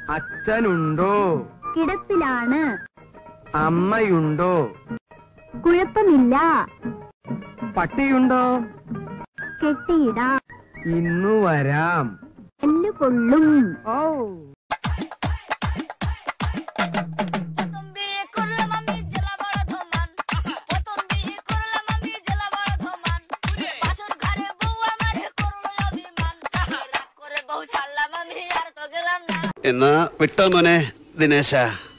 അച്ഛനുണ്ടോ കിടപ്പിലാണ് അമ്മയുണ്ടോ കുഴപ്പമില്ല പട്ടിയുണ്ടോ കെട്ടിയിടാം ഇന്നു വരാം എല്ലു കൊള്ളും ഓ എന്നാ വിട്ടോ മോനെ ദിനേശ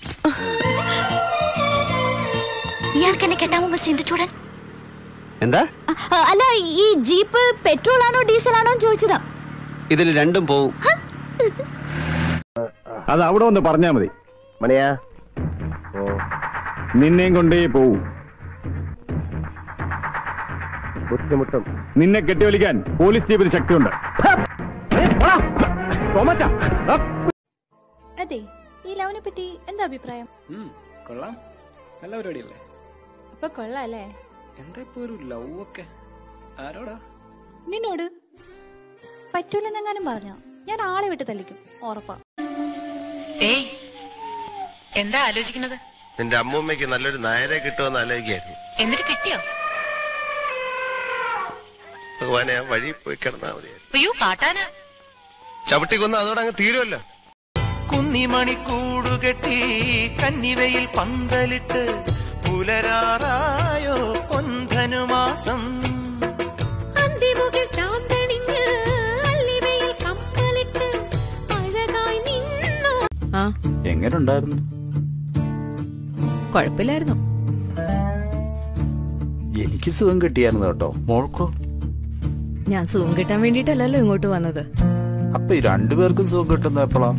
ഇയാൾക്ക് എന്നെ കെട്ടാമോ മിസ്റ്റർ ഇന്ദുചൂടൻ എന്താ അല്ല ഈ ജീപ്പ് പെട്രോൾ ആണോ ഡീസൽ ആണോ എന്ന് ചോദിച്ചതാ ഇതിൽ രണ്ടും പോവും അത് അവിടെ ഒന്ന് പറഞ്ഞാ മതി മണിയാ നിന്നെയും കൊണ്ടേ പോവും ബുദ്ധിമുട്ടും നിന്നെ കെട്ടിവലിക്കാൻ പോലീസ് ജീപ്പിന് ശക്തിയുണ്ട് അതെ ഈ ലവിനെ പറ്റി എന്താ അഭിപ്രായം കൊള്ളാം നല്ല പരിപാടിയല്ലേ അപ്പൊ കൊള്ളാം അല്ലേ എന്താ ഇപ്പൊ ഒരു ലവ് ഒക്കെ ആരോടാ നിന്നോട് പറ്റൂലെന്നെങ്ങാനും പറഞ്ഞോ ഞാൻ ആളെ വിട്ട് തല്ലിക്കും ഉറപ്പാ ഏയ് എന്താ ആലോചിക്കുന്നത് നിന്റെ അമ്മൂമ്മയ്ക്ക് നല്ലൊരു നായരെ കിട്ടുമെന്ന് ആലോചിക്കായിരുന്നു എന്നിട്ട് കിട്ടിയോ ഭഗവാനെ ആ വഴി പോയി കിടന്നാ മതി അയ്യോ കാട്ടാന ചവിട്ടി കൊന്ന് അതോടെ അങ്ങ് തീരുമല്ലോ കുന്നിമണി കൂടുകെട്ടി കന്നിവയിൽ പന്തലിട്ട് പുലരാറായോ പൊന്തനുമാസം എങ്ങനെ ഉണ്ടായിരുന്നു കുഴപ്പമില്ലായിരുന്നു എനിക്ക് സുഖം കിട്ടിയായിരുന്നു കേട്ടോ മോൾക്കോ ഞാൻ സുഖം കിട്ടാൻ വേണ്ടിട്ടല്ലല്ലോ ഇങ്ങോട്ട് വന്നത് അപ്പൊ ഈ രണ്ടുപേർക്കും സുഖം കിട്ടുന്ന എപ്പോഴാ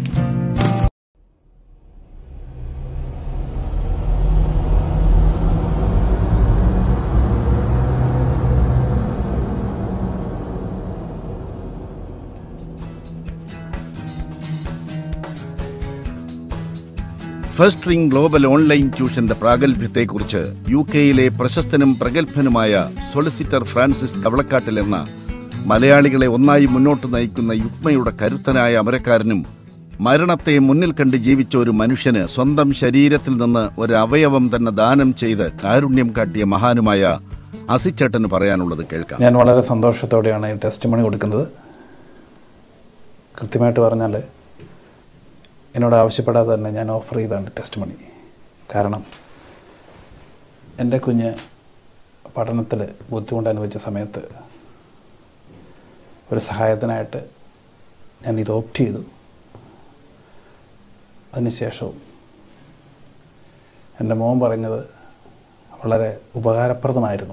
ഫസ്റ്റ് റിംഗ് ഗ്ലോബൽ ഓൺലൈൻ ട്യൂഷന്റെ പ്രാഗൽഭ്യത്തെക്കുറിച്ച് യു കെയിലെ പ്രശസ്തനും പ്രഗത്ഭനുമായ സൊളിസിറ്റർ ഫ്രാൻസിസ് തവളക്കാട്ടിൽ എന്ന മലയാളികളെ ഒന്നായി മുന്നോട്ട് നയിക്കുന്ന യുഗ്മയുടെ കരുത്തനായ അമരക്കാരനും മരണത്തെ മുന്നിൽ കണ്ട് ജീവിച്ച ഒരു മനുഷ്യന് സ്വന്തം ശരീരത്തിൽ നിന്ന് ഒരു അവയവം തന്നെ ദാനം ചെയ്ത് കാരുണ്യം കാട്ടിയ മഹാനുമായ അസിച്ചേട്ടന് പറയാനുള്ളത് കേൾക്കാം ഞാൻ വളരെ സന്തോഷത്തോടെയാണ് ഈ ടെസ്റ്റ് മണി കൊടുക്കുന്നത് കൃത്യമായിട്ട് പറഞ്ഞാൽ എന്നോട് ആവശ്യപ്പെടാതെ തന്നെ ഞാൻ ഓഫർ ചെയ്താണ് ടെസ്റ്റ് മണി കാരണം എൻ്റെ കുഞ്ഞ് പഠനത്തിൽ ബുദ്ധിമുട്ട് അനുഭവിച്ച സമയത്ത് ഒരു സഹായത്തിനായിട്ട് ഞാൻ ഇത് ഓപ്റ്റ് ചെയ്തു അതിനുശേഷവും എൻ്റെ മോൻ പറഞ്ഞത് വളരെ ഉപകാരപ്രദമായിരുന്നു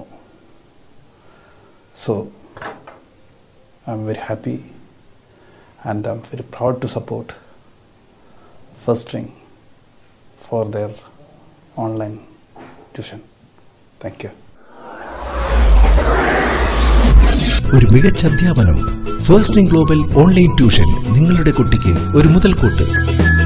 so I'm very happy and I'm very proud to support First String for their online tuition. Thank you. ഒരു മികച്ച അധ്യാപനം ഫസ്റ്റ് ഗ്ലോബൽ ഓൺലൈൻ ട്യൂഷൻ നിങ്ങളുടെ കുട്ടിക്ക് ഒരു മുതൽക്കൂട്ട്